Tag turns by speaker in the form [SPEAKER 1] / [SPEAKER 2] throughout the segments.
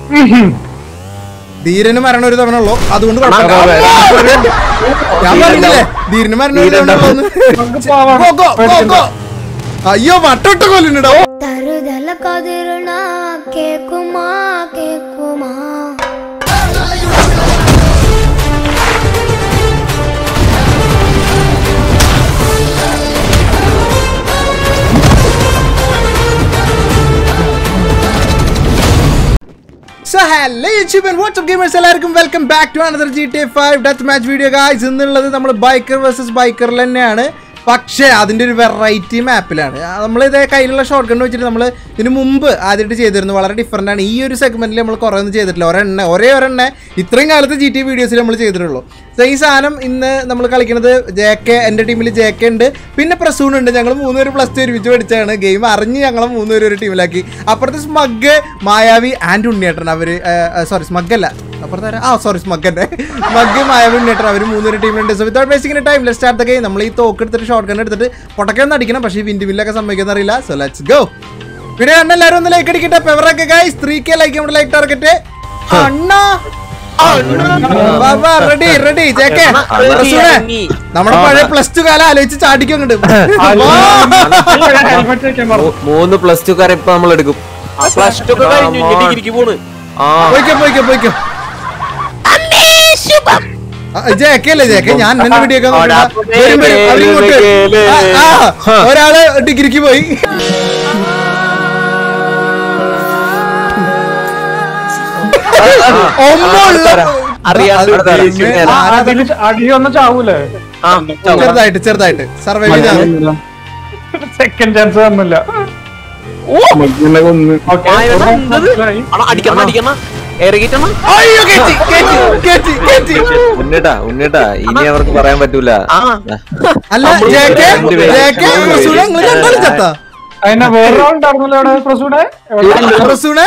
[SPEAKER 1] ധീരന് മരണം ഒരു തവണ ഉള്ളൂ അതുകൊണ്ട് കുഴപ്പമില്ല. ഞാൻ പറഞ്ഞില്ലേ ധീരന് മരണം ഒരു തവണ ഉള്ളൂന്ന്. Go, go, go, go. അയ്യോ വട്ടോട്ട കൊല്ലുന്നുണ്ടോ
[SPEAKER 2] తరుదల కదిరునా కేకుమా కేకుమా
[SPEAKER 1] so hello YouTube and WhatsApp gamers എല്ലാവർക്കും welcome back to another G T five death match video guys എന്നുള്ളത് നമ്മൾ ബൈക്കർ വേഴ്സസ് ബൈക്കറിൽ തന്നെയാണ് പക്ഷേ അതിൻ്റെ ഒരു വെറൈറ്റി മാപ്പിലാണ് നമ്മൾ ഇതേ കയ്യിലുള്ള ഷോർട്ട് ഗൺ വെച്ചിട്ട് നമ്മൾ ഇതിന് മുമ്പ് ആദ്യമായിട്ട് ചെയ്തിരുന്നു വളരെ ഡിഫറെൻ്റ് ആണ് ഈ ഒരു സെഗ്മെൻറ്റിൽ നമ്മൾ കുറേ ഒന്നും ചെയ്തിട്ടില്ല ഒരെണ്ണ ഒരേ ഒരെണ്ണ ഇത്രയും കാലത്ത് ജി ടി വീഡിയോസിൽ നമ്മൾ ചെയ്തിട്ടുള്ളൂ സോ ഈ സാധനം ഇന്ന് നമ്മൾ കളിക്കുന്നത് ജെ കെ എൻ്റെ ടീമിൽ ജെ കെ ഉണ്ട് പിന്നെ പ്രസൂൺ ഉണ്ട് ഞങ്ങൾ മൂന്നുപേര് പ്ലസ് ടു ഒരുമിച്ച് പഠിച്ചാണ് ഗെയിം അറിഞ്ഞ് ഞങ്ങൾ മൂന്നുപേരും ഒരു ടീമിലാക്കി അപ്പുറത്തെ സ്മഗ് മായാവി ആൻഡ് ഉണ്ണിയേട്ടൻ അവർ സോറി സ്മഗ് അല്ല അപ്പുറത്തെ ആരാ? ആ സോറി സ്മഗന്റെ സ്മഗ് മായാവി ഉണ്ണിയേട്ടൻ അവർ മൂന്നുപേര് ടീമിലുണ്ട് so without wasting time let start game നമ്മൾ ഈ തോക്ക് എടുത്തിട്ട് ഷോർട്ട് ഗൺ എടുത്തിട്ട് പൊട്ടക്കൊന്നും അടിക്കണം പക്ഷേ ഈ വിൻഡ് വില്ലൊക്കെ സമ്മതിക്കുന്ന അറിയില്ല സോ ലെറ്റ്സ് ഗോ വീഡിയോ കണ്ട എല്ലാവരും ഒന്ന് ലൈക്ക് അടിക്കട്ടെ പെവറൊക്കെ ഗൈസ് ത്രീ കെ ലൈക്ക് നമ്മുടെ ലൈക്ക് ടാർഗറ്റ് അണ്ണാ റെഡി റെഡി ചേക്കെ പ്രസൂനെ, നമ്മുടെ പഴയ പ്ലസ് ടു കാലം ആലോചിച്ച് ചാടിക്കും അങ്ങോട്ട്
[SPEAKER 3] മൂ- മൂന്ന് പ്ലസ് ടു കാരെ ഇപ്പൊ നമ്മൾ എടുക്കും
[SPEAKER 4] പ്ലസ് ടു ഒക്കെ കഴിഞ്ഞു ഇനി ഡിഗ്രിക്ക് പോണ്
[SPEAKER 3] ആ
[SPEAKER 1] പോയിക്കോ പോയിക്കോ പോയിക്കോ ജേക്കെ അല്ലേ ജേക്കെ ഞാൻ എന്നെ വീഡിയോ ഒക്കെ നോക്കണ്ട. വരും, വരും, അവരിങ്ങോട്ട്. ആ, ആ, ഒരാള് ഡിഗ്രിക്ക് പോയി ഒമ്പുള്ള
[SPEAKER 4] അറിയാണ്ട്
[SPEAKER 1] അത്
[SPEAKER 3] പിന്നെ
[SPEAKER 1] ആരാധന-
[SPEAKER 5] അടിയൊന്നും ചാവൂലേ
[SPEAKER 4] ആ
[SPEAKER 1] ചെറുതായിട്ട് ചെറുതായിട്ട് സർവൈവ് ചെയ്താൽ
[SPEAKER 5] സെക്കൻഡ് ചാൻസ് തന്നില്ല ഓക്കേ, മനസ്സിലായി.
[SPEAKER 4] അണ അടിക്കണം അടിക്കണം ഇറങ്ങിട്ടണം
[SPEAKER 1] അയ്യോ കേറ്റി കേറ്റി കേറ്റി കേറ്റി
[SPEAKER 3] ഉണ്ണിട്ടാ ഉണ്ണിട്ടാ ഇനി അവർക്ക് പറയാൻ പറ്റൂല
[SPEAKER 4] ആ
[SPEAKER 1] അല്ല ജേക്കെ ജേക്കെ പ്രസൂണ നിങ്ങൾ രണ്ടാളും ചത്ത
[SPEAKER 5] അതിനെ വേറെ ഉണ്ടായിരുന്നല്ലോ അവിടെ പ്രസൂടെ
[SPEAKER 1] പ്രസൂണെ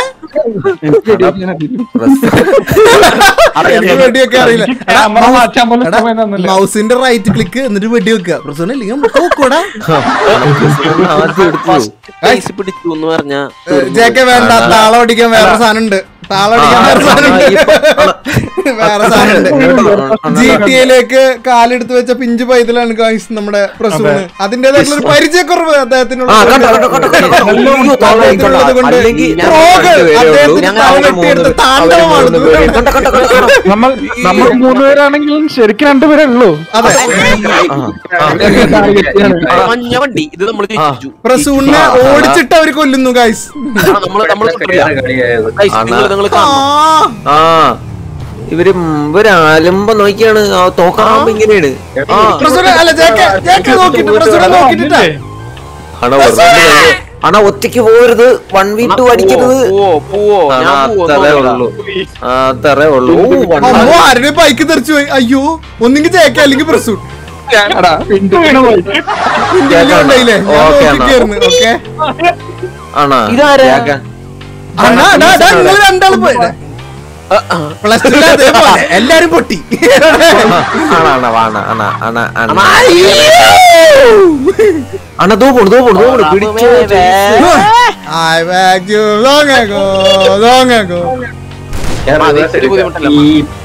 [SPEAKER 3] പ്രസ്-
[SPEAKER 1] എനിക്ക് വെടിയൊക്കെ അറിയില്ല എടാ,
[SPEAKER 5] ക്യാമറ
[SPEAKER 1] മൗസ്-
[SPEAKER 5] മാറ്റാൻ പോലും
[SPEAKER 1] എടാ,
[SPEAKER 5] സമയം തന്നില്ല
[SPEAKER 1] മൗസിന്റെ റൈറ്റ് ക്ലിക്ക് എന്നിട്ട് വെടി വെക്കുക പ്രസൂണ ഇല്ലെങ്കിൽ നമുക്ക് നോക്കൂടാ
[SPEAKER 3] ആദ്യം എടുത്തു
[SPEAKER 4] പൈസ പിടിച്ചു എന്ന് പറഞ്ഞ
[SPEAKER 1] ജേക്കെ വേണ്ട താളം അടിക്കാൻ വേറെ സാധനം ഉണ്ട് താളം അടിക്കാൻ വേറെ സാധനം ഉണ്ട് വേറെ സാധനം ഉണ്ട് ജി ടി എയിലേക്ക് കാലെടുത്ത് വെച്ച പിഞ്ചു പൈതലാണ് ഗായ്സ് നമ്മുടെ പ്രസൂണ് അതിന്റേതായിട്ടുള്ള ഒരു പരിചയക്കുറവ് അദ്ദേഹത്തിനുള്ള
[SPEAKER 3] ആ കണ്ടോ കണ്ടോ കണ്ടോ കണ്ടോ അയ്യോ, താഴെ ഇരിക്കണ്ട.
[SPEAKER 1] കൊണ്ട്
[SPEAKER 3] അല്ലെങ്കിൽ ഞാൻ
[SPEAKER 1] ഫ്രോഗ്
[SPEAKER 3] രണ്ടുപേരേ ഉള്ളൂ.
[SPEAKER 1] അദ്ദേഹത്തിന്
[SPEAKER 3] ഞങ്ങൾ
[SPEAKER 1] തല
[SPEAKER 3] അവിടെ
[SPEAKER 1] വെട്ടിയെടുത്ത്
[SPEAKER 3] മൂന്ന്
[SPEAKER 1] താണ്ഡവമാണ്
[SPEAKER 3] അവര് മൂന്ന് പേര്. കണ്ടോ, കണ്ടോ, കണ്ടോ, കണ്ടോ.
[SPEAKER 5] നമ്മൾ നമ്മൾ മൂന്നുപേരാണെങ്കിലും ശരിക്കും രണ്ടുപേരേ ഉള്ളൂ
[SPEAKER 1] അതെ
[SPEAKER 4] മഞ്ഞ വണ്ടി ഇത് നമ്മൾ ജയിച്ചു
[SPEAKER 1] പ്രസൂണിനെ ഓടിച്ചിട്ട് അവര് കൊല്ലുന്നു ഗായ്സ്
[SPEAKER 4] നമ്മള് നമ്മള് തൊട്ടില്ല Guys, നിങ്ങള് നിങ്ങള്
[SPEAKER 1] ആ
[SPEAKER 4] കാണണം
[SPEAKER 3] ആ ഇവര് ഇവര് ആലമ്പ നോക്കിയാണ് ആ തോക്കാകുമ്പോ ഇങ്ങനെയാണ് ആ
[SPEAKER 1] പ്രസൂനെ അല്ല ജേക്കെ ജേക്കെ നോക്കിട്ട് പ്രസൂനെ നോക്കിട്ടാ
[SPEAKER 3] അണ വെറുതെ അണ ഒറ്റയ്ക്ക് പോകരുത് വൺ വി ടു അടിക്കരുത്
[SPEAKER 4] പോവോ പോവോ
[SPEAKER 3] അണ
[SPEAKER 4] ഞാൻ
[SPEAKER 3] അത്രേ
[SPEAKER 4] പോവോ
[SPEAKER 3] ഉള്ളൂ ആ, അത്രേ ഉള്ളൂ ഓ, വൺ-
[SPEAKER 1] അമ്മോ ആരുടെ ബൈക്ക് തെറിച്ചു പോയി അയ്യോ ഒന്നെങ്കിൽ ജേക്കെ അല്ലെങ്കിൽ പ്രസൂൺ
[SPEAKER 5] വീണ് പോയി
[SPEAKER 1] ഇന്ത്യയിലും ഉണ്ടായില്ലേ ഞാൻ
[SPEAKER 3] ഓക്കേ, അണ്ണാ.
[SPEAKER 1] നോക്കിക്കായിരുന്നു ഓക്കെ
[SPEAKER 3] ആണാ
[SPEAKER 4] ഇതാരാ?
[SPEAKER 3] യാക്ക.
[SPEAKER 1] അണ്ണാ അണ്ണാ അണ്ണാ നിങ്ങൾ രണ്ടാളും പോയി പ്ലസ് ടു അതേപോലെ എല്ലാരും പൊട്ടി
[SPEAKER 3] ആണ ആണ വാണ അണ അണ അണ അണ ദോ പോണു ദോ പോണു ദോ പോണു പിടിച്ചു
[SPEAKER 1] I beg you long ago, long ago.
[SPEAKER 4] ബുദ്ധിമുട്ടല്ല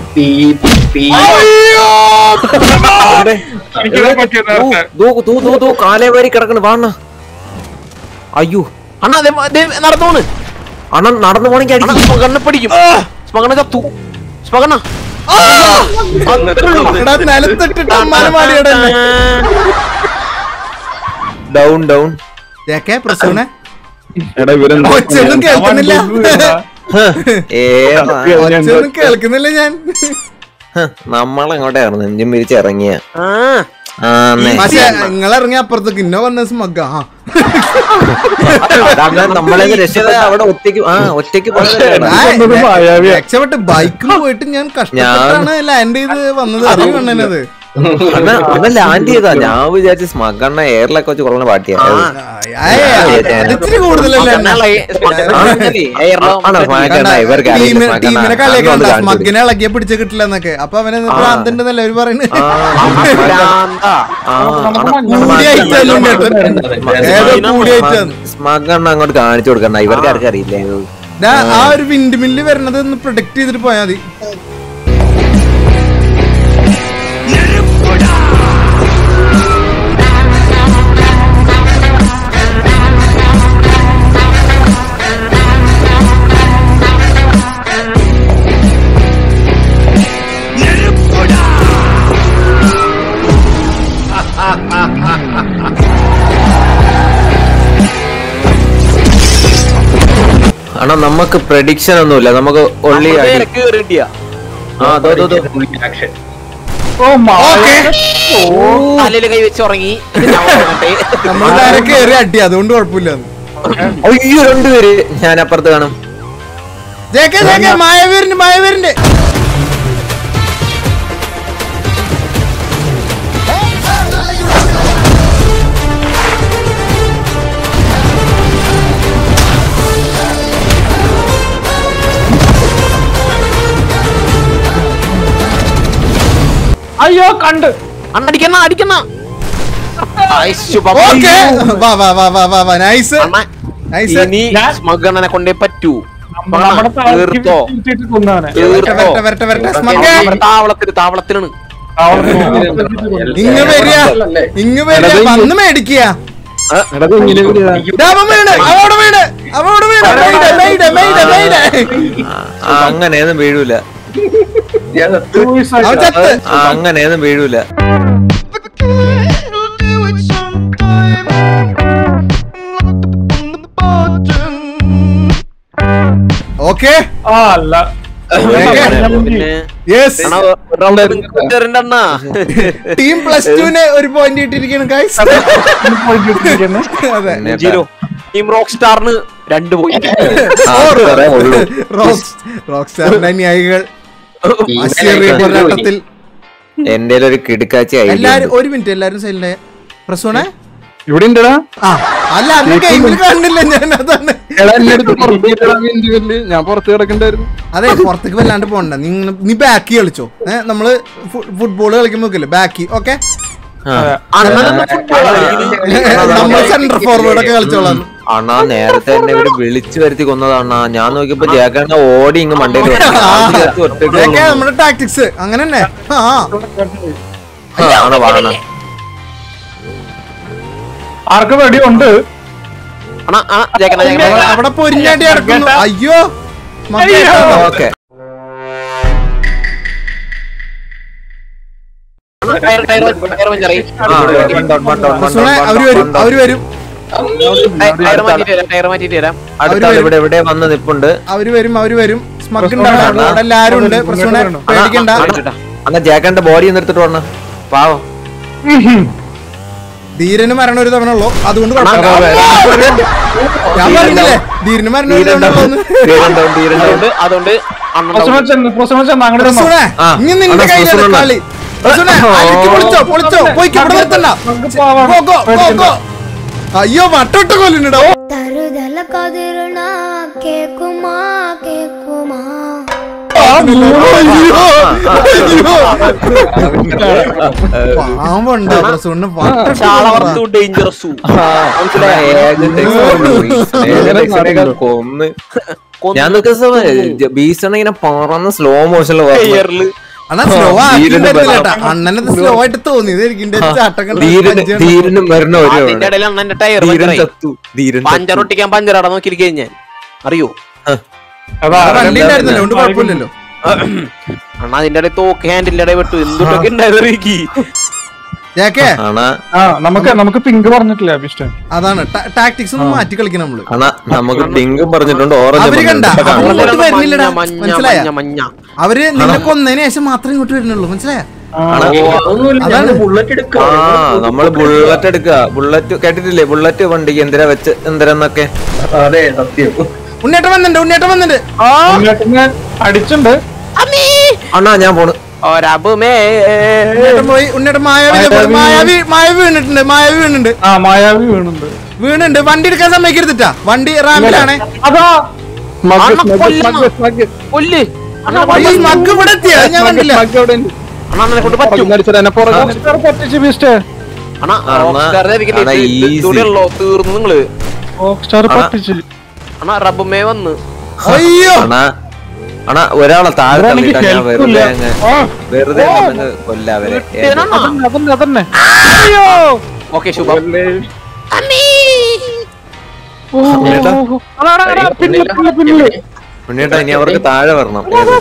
[SPEAKER 5] എനിക്കിത് പറ്റിയ നേരത്തെ
[SPEAKER 3] ദോ ദോ ദോ ദോ കാലേ വാരി കിടക്കണ വാണ അയ്യോ
[SPEAKER 4] അണ്ണാ ദേ- ദേ നടന്നോണ്
[SPEAKER 3] അണ നടന്നു പോണെങ്കി
[SPEAKER 4] അണ്ണാ
[SPEAKER 3] അടിക്കും
[SPEAKER 4] സ്മകണ്ണ പിടിക്കും സ്മകണ്ണ ചത്തു സ്മകണ്ണ
[SPEAKER 1] എടാ നിലത്തിട്ടിട്ട് അമ്മാനെ മാടിയുടെ
[SPEAKER 3] ഡൗൺ ഡൗൺ
[SPEAKER 1] ജേക്കെ പ്രസൂനെ ഒച്ചൊന്നും കേൾക്കുന്നില്ല
[SPEAKER 3] ഏ
[SPEAKER 1] ഒച്ചൊന്നും കേൾക്കുന്നില്ല ഞാൻ
[SPEAKER 3] നമ്മളെങ്ങോട്ടായിരുന്നു നെഞ്ചും പിരിച്ച് ഇറങ്ങിയ
[SPEAKER 4] ആ
[SPEAKER 3] ആ ന്നെ.
[SPEAKER 1] പക്ഷെ നിങ്ങൾ ഇറങ്ങി അപ്പുറത്തേക്ക് ഇന്ന വന്ന സ്മഗ് ആ
[SPEAKER 3] അതങ്ങനെ നമ്മളെ രക്ഷപ്പെട്ട അവിടെ ഒറ്റയ്ക്ക് ആ ഒറ്റയ്ക്ക് പോയതല്ലേ.
[SPEAKER 1] ആ,
[SPEAKER 5] ഇതൊന്നും മായാവിയാ.
[SPEAKER 1] രക്ഷപ്പെട്ട് ബൈക്കിൽ പോയിട്ട് ഞാൻ കഷ്ടപ്പെട്ടാണ് ലാൻഡ് ചെയ്ത് വന്നത് അറിവ് കണ്ണനത്
[SPEAKER 3] അണ്ണ അണ്ണ ലാൻഡ് ചെയ്താ ഞാൻ വിചാരിച്ചു സ്മഗണ്ണ എയറിലൊക്കെ വെച്ച് കൊള്ളണ പാട്ടിയാ
[SPEAKER 1] ഇച്ചിരി കൂടുതലല്ലേ എന്നെ?
[SPEAKER 3] ആണോ സ്മഗണ്ണ ഇവർക്ക് അറിയില്ല
[SPEAKER 1] ടീമിനെ ടീമിനെ കളിയൊക്കെ
[SPEAKER 3] സ്മഗണ്ണ
[SPEAKER 1] കണ്ടാ സ്മഗിനെ ഇളകിയ പിടിച്ച കിട്ടില്ല എന്നൊക്കെ അപ്പൊ അവനെ ഭ്രാന്തണ്ടെന്നല്ലേ അവര് പറയുന്നത് കൂടിയ ഐറ്റം ഏതോ കൂടിയ ഐറ്റം
[SPEAKER 3] സ്മഗണ്ണ അങ്ങോട്ട് കാണിച്ചു കൊടുക്കണ്ട ഇവർക്ക് ആർക്കും അറിയില്ല ഇത്.
[SPEAKER 1] ഡാ, ആ ഒരു വിൻഡ് മില്ല് വരണത് ഒന്ന് പ്രൊഡക്റ്റ് ചെയ്തിട്ട് പോയാൽ മതി
[SPEAKER 3] അണ്ണാ നമുക്ക് പ്രഡിക്ഷൻ ഒന്നുമില്ല നമുക്ക് ഒള്ളി
[SPEAKER 4] നമ്മള് നേരെ കേറി കിട്ടിയ
[SPEAKER 3] ആ അതോ അതോ, അതോ
[SPEAKER 5] ഓ മായ
[SPEAKER 1] ഓക്കെ
[SPEAKER 4] തലയില് കൈ വെച്ച് ഉറങ്ങി ഞാൻ ഉറങ്ങട്ടെ.
[SPEAKER 1] നമ്മൾ നേരെ കയറി അടി അതുകൊണ്ട് കുഴപ്പമില്ല
[SPEAKER 3] അയ്യോ രണ്ടുപേര് ഞാൻ അപ്പുറത്ത് കാണും
[SPEAKER 1] ജേക്കെ ജേക്കെ മായവീരന്റെ മായവീരന്റെ
[SPEAKER 5] അയ്യോ കണ്ട്
[SPEAKER 4] അണ്ണ അടിക്കണ അടിക്കണ ആയ് ശുഭം.
[SPEAKER 1] ഓക്കെ വാ വാ വാ വാ വാ വാ നൈസ്
[SPEAKER 4] അണ്ണാ,
[SPEAKER 1] നൈസ്
[SPEAKER 4] ഇനി സ്മഗണ്ണനെ കൊണ്ടേ പറ്റൂ
[SPEAKER 5] നമ്മുടെ താഴത്തേക്ക്
[SPEAKER 4] തീർത്തോ
[SPEAKER 5] ഇട്ടിട്ട് കൊന്നവനെ
[SPEAKER 1] വരട്ടെ വരട്ടെ വരട്ടെ വരട്ടെ സ്മഗ്ഗേ.
[SPEAKER 4] താവളത്തില് താവളത്തിലാണ്
[SPEAKER 1] ഇങ്ങ് വരിക ഇങ്ങ് വരിക വന്ന് മേടിക്കുക ദാ അവൻ വീണ് അവടെ വീണ് അവടെ വീണ് മെയ്ഡ് മെയ്ഡ് മെയ്ഡ് മെയ്ഡ്
[SPEAKER 3] ആ, അങ്ങനെയൊന്നും വീഴൂല
[SPEAKER 1] അവൻ ചത്ത്
[SPEAKER 3] ആ, അങ്ങനെയൊന്നും വീഴൂല
[SPEAKER 1] ഓക്കെ
[SPEAKER 5] ആ അല്ല
[SPEAKER 4] പിന്നെ
[SPEAKER 1] യെസ്
[SPEAKER 4] അണ്ണാ, ഒരു round നിങ്ങൾക്ക് തരണ്ട അണ്ണാ.
[SPEAKER 1] ടീം പ്ലസ് ടുവിന് ഒരു പോയിന്റ് ഇട്ടിരിക്കുകയാണ് ഗൈസ് അതെ
[SPEAKER 4] ജീരോ ടീം റോക്ക് സ്റ്റാറിന് രണ്ട് പോയിന്റ്
[SPEAKER 3] ആ, അത്രേ ഉള്ളൂ.
[SPEAKER 1] റോക്സ് റോക്ക് സ്റ്റാറിന്റെ അനുയായികൾ അശ്വറിയ പോരാട്ടത്തിൽ
[SPEAKER 3] എന്റെ ഒരു കിടുക്കാച്ചി ഐഡിയ
[SPEAKER 1] എല്ലാരും ഒരു മിനിറ്റ് എല്ലാരും സൈലന്റ് പ്രസൂണേ
[SPEAKER 5] ഇവിടെ ഉണ്ടടാ
[SPEAKER 1] ആ അല്ല അന്ന് ഗെയിമിൽ കണ്ടില്ല ഞാൻ അതാണ്
[SPEAKER 5] എടാ എന്നെ അടുത്ത് പുറത്ത് ഞാൻ പുറത്ത് കിടക്കണ്ടായിരുന്നു
[SPEAKER 1] അതെ പുറത്തേക്ക് വല്ലാണ്ട് പോണ്ട നീ ഇങ്ങനെ- നീ ബാക്കി കളിച്ചോ ഏഹ് നമ്മള് ഫുട്ബോൾ കളിക്കുമ്പോ നോക്കില്ലേ ബാക്കി ഓക്കെ നമ്മൾ സെന്റർ ഫോർവേഡ് ഒക്കെ കളിച്ചോളാം
[SPEAKER 3] അണ്ണാ നേരത്തെ എന്നെ ഇവര് വിളിച്ചു വരുത്തി കൊന്നതാണ്ണാ ഞാൻ നോക്കിയപ്പോ ജേക്കണ്ണ ഓടി ഇങ്ങ് മണ്ടയിൽ
[SPEAKER 1] ഇതൊക്കെ നമ്മുടെ ടാക്ടിക്സ് അങ്ങനെ തന്നെ ആ
[SPEAKER 3] ആണ് വാണ
[SPEAKER 5] ആർക്ക് വെടി ഉണ്ട്
[SPEAKER 4] അണ്ണാ അണ്ണാ ജയിക്കണ
[SPEAKER 1] അവിടെ-
[SPEAKER 4] ജയിക്കണ
[SPEAKER 1] അവിടെ പൊരിഞ്ഞാട്ടി കിടക്കുന്നു അയ്യോ മക്കളെ.
[SPEAKER 3] ഓക്കെ
[SPEAKER 4] ടയർ ടയർ ടയർ പഞ്ചറായി
[SPEAKER 1] പ്രസൂണേ, അവര് വരും അവര് വരും
[SPEAKER 4] ടയർ മാറ്റിട്ട് വരാം ടയർ മാറ്റിട്ട് വരാം
[SPEAKER 3] അടുത്ത ഇവിടെ ഇവിടെ വന്ന് നിപ്പുണ്ട്
[SPEAKER 1] അവര് വരും അവര് വരും സ്മഗ് ഉണ്ട് അവിടെ അവിടെ എല്ലാരും ഉണ്ട് പ്രസൂണെ പേടിക്കണ്ട
[SPEAKER 3] അന്നാ ജേക്കന്റെ ബോഡി ഒന്ന് എടുത്തിട്ട് വന്ന പാവം
[SPEAKER 1] ധീരന് മരണം ഒരു തവണ ഉള്ളൂ അതുകൊണ്ട് കുഴപ്പമില്ല. ഞാൻ പറഞ്ഞില്ലേ ധീരന് മരണം ഒരു തവണ ഉള്ളൂന്ന്.
[SPEAKER 3] തീരണ്ടാവും തീരണ്ടാവും
[SPEAKER 4] അതുകൊണ്ട് അതുകൊണ്ട് അണ്ണൻ
[SPEAKER 5] പ്രസവം ചെന്ന് പ്രസവം ചെന്ന് അങ്ങോട്ട് ചെന്നോ.
[SPEAKER 1] പ്രസൂണെ,
[SPEAKER 3] ആ,
[SPEAKER 1] ഇനി നിന്റെ
[SPEAKER 3] അതാ
[SPEAKER 1] കയ്യിലാണ്
[SPEAKER 3] പ്രസൂണ.
[SPEAKER 1] കളി പ്രസൂണെ, അടിക്ക് പൊളിച്ചോ പൊളിച്ചോ പോയി ഇവിടെ നിർത്തണ്ട
[SPEAKER 5] നമുക്ക് പോവാം.
[SPEAKER 1] Go, go, go, go. അയ്യോ വട്ടോട്ട് കൊല്ലുന്നുണ്ടോ
[SPEAKER 2] തരുതല കതിരണ കേക്കുമാ കേക്കുമാ
[SPEAKER 1] അയ്യോ അയ്യോ പാവുണ്ട് പ്രസൂണിന്
[SPEAKER 4] ചാളവർത്തു ഡേഞ്ചറസു
[SPEAKER 3] കൊന്ന് ഞാൻ നോക്കിയ ബീസണ ഇങ്ങനെ പറന്ന് സ്ലോ മോഷനിൽ
[SPEAKER 4] ടയറില്
[SPEAKER 1] അണ്ണാ സ്ലോ
[SPEAKER 3] ധീരന്
[SPEAKER 1] ആക്കിട്ടാ അണ്ണനത് സ്ലോ ആയിട്ട് തോന്നിയത് എനിക്ക് എന്റെ ചാട്ടം കണ്ട്
[SPEAKER 3] ധീരന്
[SPEAKER 1] പഞ്ചാണ്.
[SPEAKER 3] ധീരനും മരണ ഒരു
[SPEAKER 4] അതിന്റെ ഇടയിൽ അണ്ണന്റെ ടയർ
[SPEAKER 3] ധീരൻ
[SPEAKER 4] പഞ്ചറായി
[SPEAKER 3] ചത്തു ധീരൻ
[SPEAKER 4] പഞ്ചർ ഒട്ടിക്കാൻ പഞ്ചർ അട നോക്കിയിരിക്കാൻ ഞാൻ അറിയോ
[SPEAKER 5] അതാ
[SPEAKER 1] ആ വണ്ടി ഉണ്ടായിരുന്നല്ലോ അതുകൊണ്ട് കുഴപ്പമില്ലല്ലോ
[SPEAKER 4] അണ്ണാ അതിന്റെ ഇടയിൽ തോക്ക് ഹാൻഡിന്റെ ഇടയിൽ വിട്ടു എന്തൊക്കെ ഉണ്ടായത് എനിക്ക്
[SPEAKER 1] ജാക്കേ
[SPEAKER 3] ആണാ
[SPEAKER 5] ആ നമുക്ക് നമുക്ക് പിങ്ക് പറഞ്ഞിട്ടില്ല അഭിഷ്ടം
[SPEAKER 1] അതാണ് ടാക്ടിക്സ് ഒന്ന് മാറ്റി കളിക്കണം നമ്മള്
[SPEAKER 3] ആണാ നമുക്ക് പിങ്കും പറഞ്ഞിട്ടുണ്ട്
[SPEAKER 1] അവര്
[SPEAKER 3] ഓറഞ്ച്
[SPEAKER 1] കണ്ട അങ്ങോട്ട് വരുന്നില്ലടാ
[SPEAKER 4] മഞ്ഞ മഞ്ഞ
[SPEAKER 1] മനസ്സിലായ
[SPEAKER 4] മഞ്ഞ മഞ്ഞ
[SPEAKER 1] അവര് നിന്നെ കൊന്നതിന് ശേഷം മാത്രമേ ഇങ്ങോട്ട് വരുന്നുള്ളൂ മനസ്സിലായ അതാണ്
[SPEAKER 3] ആ നമ്മള് ബുള്ളറ്റ് എടുക്കുക ബുള്ളറ്റ് കേട്ടിട്ടില്ലേ ബുള്ളറ്റ് വണ്ടിക്ക് എന്തിനാ വെച്ച് എന്തിനാന്നൊക്കെ
[SPEAKER 1] ഉണ്ണേട്ടം വന്നിട്ടുണ്ട് ഉണ്ണേട്ടം വന്നിട്ടുണ്ട്
[SPEAKER 5] ഞാൻ അടിച്ചിട്ടുണ്ട്
[SPEAKER 3] അണ്ണാ ഞാൻ പോണ്
[SPEAKER 4] ഒരബുമേ
[SPEAKER 1] ഉണ്ണേട്ടം പോയി ഉണ്ണേട്ടം മായാവി ഇതേപോലെ മായാവി മായാവി വീണിട്ടുണ്ട് മായാവി വീണുണ്ട്
[SPEAKER 5] ആ മായാവി വീണുണ്ട്
[SPEAKER 1] വീണുണ്ട് വണ്ടി എടുക്കാൻ സമ്മതിക്കരുതിട്ടാ വണ്ടി റാമ്പിലാണ്
[SPEAKER 5] അതാ സ്മഗ്,
[SPEAKER 4] അണ്ണ
[SPEAKER 5] സ്മഗ്,
[SPEAKER 4] കൊല്ലണം.
[SPEAKER 5] സ്മഗ്, സ്മഗ്.
[SPEAKER 4] കൊല്ല് അണ്ണാ
[SPEAKER 1] ഈ മഗ് ഇവിടെ എത്തിയ ഞാൻ കണ്ടില്ല
[SPEAKER 5] സ്മഗ് അവിടെ ഉണ്ട്.
[SPEAKER 4] അണ്ണാ അണ്ണനെ കൊണ്ട് പറ്റും
[SPEAKER 5] പുറകിൽ അടിച്ചത് എന്നെ പുറകിൽ അടിച്ചത്. പൊട്ടിച്ച് ബീസ്റ്റേ.
[SPEAKER 4] അണ്ണാ
[SPEAKER 3] അണ്ണാ,
[SPEAKER 4] റോക്സ്റ്റാറിനെ ഇരിക്കില്ലേ,
[SPEAKER 3] അണ്ണാ,
[SPEAKER 4] ഇത്
[SPEAKER 3] easy.
[SPEAKER 4] ഇതുകൂടെ ഉള്ളോ തീർന്നു നിങ്ങള്
[SPEAKER 5] റോക്ക് സ്റ്റാർ
[SPEAKER 3] ആ.
[SPEAKER 5] പൊട്ടിച്ച്
[SPEAKER 4] അണ്ണാ റബ്ബുമേ വന്ന്
[SPEAKER 1] അയ്യോ
[SPEAKER 3] അണാ അണാ ഒരാളെ താഴെ
[SPEAKER 5] അതാണെങ്കിൽ
[SPEAKER 3] തള്ളിയിട്ടാ ഞാൻ
[SPEAKER 5] help ഇല്ല.
[SPEAKER 3] വെറുതെ അങ്ങ്
[SPEAKER 5] ആ,
[SPEAKER 3] വെറുതെ അങ്ങ് കൊല്ലാവരെ
[SPEAKER 5] അതന്നെ അതന്നെ അതന്നെ
[SPEAKER 4] ഓക്കെ ശുഭം
[SPEAKER 5] ഓ,
[SPEAKER 3] ഉണ്ണിയേട്ടാ.
[SPEAKER 5] ഓ, ഓ. അതാ, അതാ, അതാ, പിന്നില്, പിന്നില്, പിന്നില്.
[SPEAKER 3] ഉണ്ണിയേട്ടാ ഇനി അവർക്ക് താഴെ വരണം ഏത്?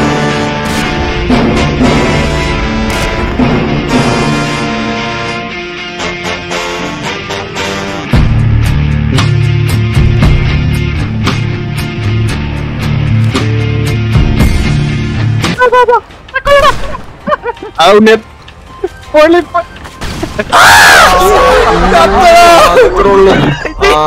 [SPEAKER 5] ആ, ഉണ്ണി. പൊളി, പൊ-
[SPEAKER 3] അത്രേ ഉള്ളൂ. ആ,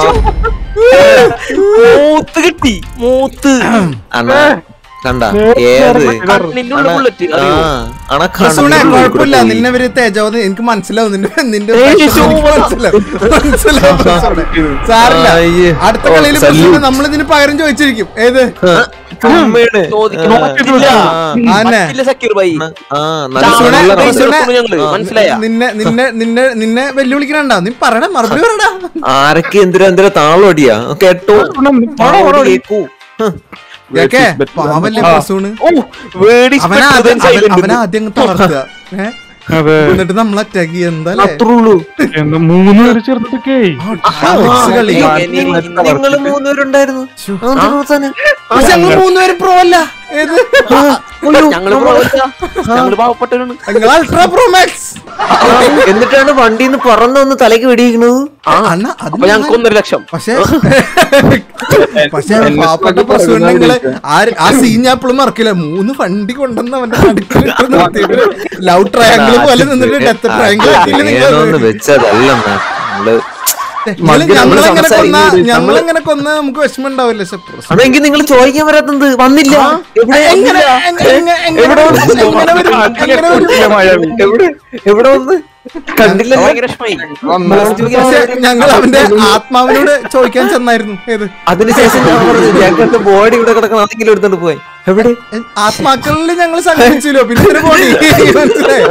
[SPEAKER 4] മൂത്ത് കിട്ടി മൂത്ത്
[SPEAKER 3] അണ്ണാ കണ്ട
[SPEAKER 5] നേരെ
[SPEAKER 3] ഏത്
[SPEAKER 5] നേരെ
[SPEAKER 4] കണ്ണിന്റെ ഉള്ളിൽ ബുള്ളറ്റ്
[SPEAKER 3] ആ അണ
[SPEAKER 1] സുണേ
[SPEAKER 3] കണ്ണിന്റെ ഉള്ളിൽ
[SPEAKER 1] കുഴപ്പമില്ല
[SPEAKER 3] കൂടെ
[SPEAKER 1] നിന്നെ ഇവര് തേജാവത് എനിക്ക് മനസ്സിലാവും നിന്റെ നിന്റെ
[SPEAKER 4] ഏയ്
[SPEAKER 1] പ്രശ്നം എനിക്ക്
[SPEAKER 4] ശോഭ.
[SPEAKER 1] മനസ്സിലാവും മനസ്സിലാവും പ്രശ്നമുണ്ട്. സാരില്ല
[SPEAKER 3] അയ്യേ.
[SPEAKER 1] അടുത്ത
[SPEAKER 3] ഓ,
[SPEAKER 1] കളിയിൽ
[SPEAKER 3] salute.
[SPEAKER 1] നമ്മൾ ഇതിന് പകരം ചോദിച്ചിരിക്കും ഏത്
[SPEAKER 3] ചുമ്മയാണ്.
[SPEAKER 4] ചോദിക്കണം
[SPEAKER 3] ആ,
[SPEAKER 4] പറ്റില്ല
[SPEAKER 3] ആ,
[SPEAKER 1] ആന്നെ.
[SPEAKER 4] പറ്റില്ല സക്കീർ ബൈ
[SPEAKER 3] ആ, നല്ല
[SPEAKER 1] സുണേ,
[SPEAKER 3] നല്ല
[SPEAKER 1] ഏയ് സുണേ.
[SPEAKER 4] ഞങ്ങള് മനസ്സിലായ
[SPEAKER 1] നിന്നെ നിന്നെ നിന്നെ നിന്നെ വെല്ലുവിളിക്കണണ്ട നീ പറയണ മറുപടി പറയടാ
[SPEAKER 3] ആരൊക്കെ എന്തിനാ എന്തിനാ താളോടിയാ കേട്ടോ
[SPEAKER 5] ഉണ്ണി, പാടോ, പാടോ.
[SPEAKER 3] കേക്കൂ ഹ്.
[SPEAKER 1] കേക്കേ പാവല്ലേ
[SPEAKER 5] ആ.
[SPEAKER 1] പ്രസൂണ്
[SPEAKER 4] ഓ വേടി
[SPEAKER 1] അവനാ ആദ്യം അവൻ- അവനാ ആദ്യം അങ്ങ് തളർത്തുക ഏ?
[SPEAKER 5] അതെ
[SPEAKER 1] എന്നിട്ട് നമ്മൾ അറ്റാക്ക് ചെയ്യാ എന്താ
[SPEAKER 3] അത്രേ ഉള്ളൂ
[SPEAKER 5] എന്താ മൂന്ന് പേര് ചേർത്തിട്ടൊക്കെ
[SPEAKER 1] കളി
[SPEAKER 3] നിങ്ങള് മൂന്നുപേരുണ്ടായിരുന്നു അതെന്താ അവസാനം?
[SPEAKER 1] പക്ഷെ ഞങ്ങൾ മൂന്നുപേരും പ്രോ അല്ല ഏത്
[SPEAKER 4] ഞങ്ങള് പ്രോ- ഞങ്ങള് പാവപ്പെട്ടവരാണ്
[SPEAKER 1] നിങ്ങൾ അൾട്രാ പ്രോ മാക്സ്
[SPEAKER 3] എന്നിട്ടാണ് വണ്ടിന്ന് പറന്ന് വന്ന് തലക്ക് വെടിയിക്കണത്
[SPEAKER 4] ആ
[SPEAKER 1] അണ്ണ അത്
[SPEAKER 4] അപ്പൊ ഞങ്ങൾക്ക് ഒന്നര ലക്ഷം
[SPEAKER 1] പക്ഷേ പക്ഷെ പാവപ്പെട്ട പ്രസൂണെങ്കില് ആ ആ സീൻ ഞാൻ എപ്പോഴും മറക്കില്ല മൂന്ന് വണ്ടി കൊണ്ടുവന്ന് അവന്റെ നടുക്കിലിട്ട് നിർത്തിയിട്ട് ലവ് ട്രയാങ്കിൾ പോലെ നിന്നിട്ട് ഡെത്ത് ട്രയാങ്കിൾ
[SPEAKER 3] വേണോന്ന് വെച്ചതല്ല നമ്മള്
[SPEAKER 1] ഞങ്ങളെങ്ങനെ കൊന്ന
[SPEAKER 3] സംസാരിക്കുന്നത്
[SPEAKER 1] ഞങ്ങളെങ്ങനെ കൊന്ന നമുക്ക് വിഷമം ഉണ്ടാവില്ല പക്ഷെ പ്രസൂൺ
[SPEAKER 3] അതെങ്കിൽ നിങ്ങൾ ചോദിക്കാൻ വരാത്തത് വന്നില്ല എവിടെ
[SPEAKER 1] എങ്ങനെ എങ്ങനെ- എങ്ങനെ- എങ്ങനെ വരും? എങ്ങനെ വരും? എങ്ങനെ വരും?
[SPEAKER 3] എവിടെ എവിടെ വന്ന് കണ്ടില്ല
[SPEAKER 4] ഭയങ്കര വിഷമായി
[SPEAKER 1] പക്ഷെ ഞങ്ങൾ അവന്റെ ആത്മാവിനോട് ചോദിക്കാൻ ചെന്നായിരുന്നു ഏത്
[SPEAKER 3] അതിനുശേഷം ഞാൻ പറഞ്ഞു ഞങ്ങളുടെ ബോഡി ഇവിടെ കിടക്കണം അതെങ്കിലും എടുത്തോണ്ട് പോയി എവിടെ
[SPEAKER 1] ആത്മാക്കളിൽ ഞങ്ങൾ സംഘടിച്ചല്ലോ പിന്നെ ഒരു ബോഡി മനസ്സിലായോ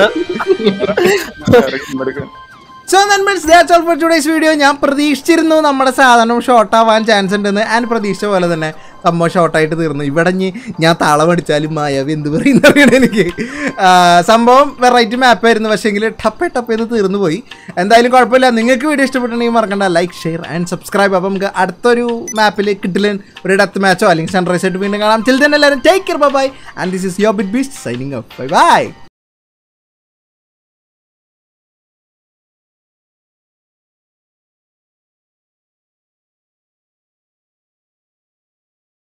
[SPEAKER 1] so mens that's all for today's video ഞാൻ പ്രതീക്ഷിച്ചിരുന്നു നമ്മുടെ സാധനം ഷോർട്ട് ആവാൻ ചാൻസ് ഉണ്ടെന്ന് ആൻഡ് പ്രതീക്ഷിച്ച പോലെ തന്നെ സംഭവം ഷോർട്ടായിട്ട് തീർന്നു ഇവിടെ ഇനി ഞാൻ താളം അടിച്ചാലും മായാവി എന്ത് പറയുന്ന അറിയണം എനിക്ക് ആ, സംഭവം വെറൈറ്റി മാപ്പായിരുന്നു പക്ഷേങ്കിൽ ടപ്പേ ടപ്പ് ചെയ്ത് തീർന്നു പോയി എന്തായാലും കുഴപ്പമില്ല നിങ്ങൾക്ക് വീഡിയോ ഇഷ്ടപ്പെട്ടിട്ടുണ്ടെങ്കിൽ മറക്കണ്ട ലൈക്ക് ഷെയർ ആൻഡ് സബ്സ്ക്രൈബ് അപ്പം നമുക്ക് അടുത്തൊരു മാപ്പിൽ കിട്ടില്ല ഒരു ഡെത്ത് മാച്ചോ അല്ലെങ്കിൽ സൺറൈസ് ആയിട്ട് വീണ്ടും കാണാം ചിൽ തന്നെ എല്ലാവരും take care bye and this is yo bit beast signing off bye by